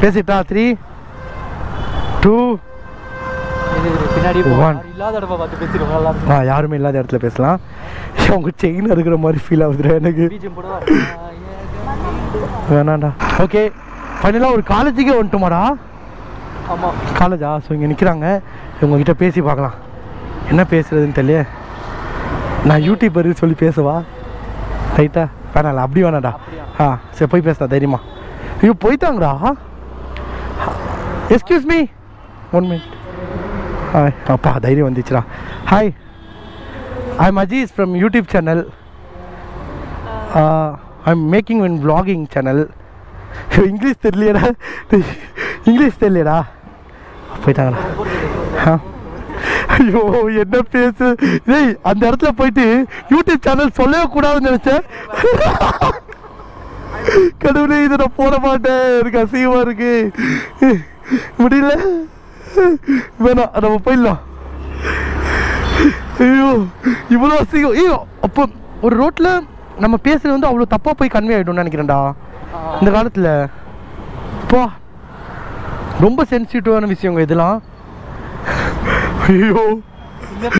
பேசிட்டா three two இது இது பின்னாடி போ. One. யாரும் இல்லாத இடமா பார்த்து பேசிடுவோம் நல்லா இருக்கும் ஆ யாருமே இல்லாத இடத்துல பேசலாம் அவங்க செயின் இருக்கிற மாதிரி ஃபீல் ஆகுதுடா எனக்கு பிஜிஎம் போடுவா வேணாண்டா ஓகே ஃபைனலாக ஒரு காலேஜுக்கே வந்துட்டோமாடா ஆமா காலேஜா ஸோ இங்கே நிற்கிறாங்க இவங்ககிட்ட பேசி பார்க்கலாம் என்ன பேசுறதுன்னு தெரியல நான் யூடியூபர் சொல்லி பேசவா ரைட்டா வேணாம்ல அப்படி வேணாடா அப்படியா? ஆ சரி போய் பேசுடா தைரியமா ஐயோ போயிட்டாங்கடா excuse me one minute hi அப்பா தைரியம் வந்துச்சுடா hi I am Aziz from YouTube channel I am making one vlogging channel English தெரியலையடா இங்கிலீஷ் தெரியலையடா போயிட்டாங்கடா ஆ. ஐயோ என்ன பேசு டேய் அந்த இடத்துல போயிட்டு யூடியூப் சேனல் சொல்லவே கூடாதுன்னு நினைச்சேன் கடவுளே இதை நான் போட மாட்டேன் எனக்கு அசிங்கமா இருக்கு முடியல வேணாம் நம்ம போயிடலாம் ஐயோ இவ்வளோ அசிங்கம் ஐயோ அப்போ ஒரு ரோட்ல நம்ம பேசுறது வந்து அவ்வளோ தப்பா போய் கன்வே ஆயிடும்னு நினைக்கிறேன்டா இந்த காலத்துல போ ரொம்ப சென்சிட்டிவான விஷயங்க இதெல்லாம் ஐயோ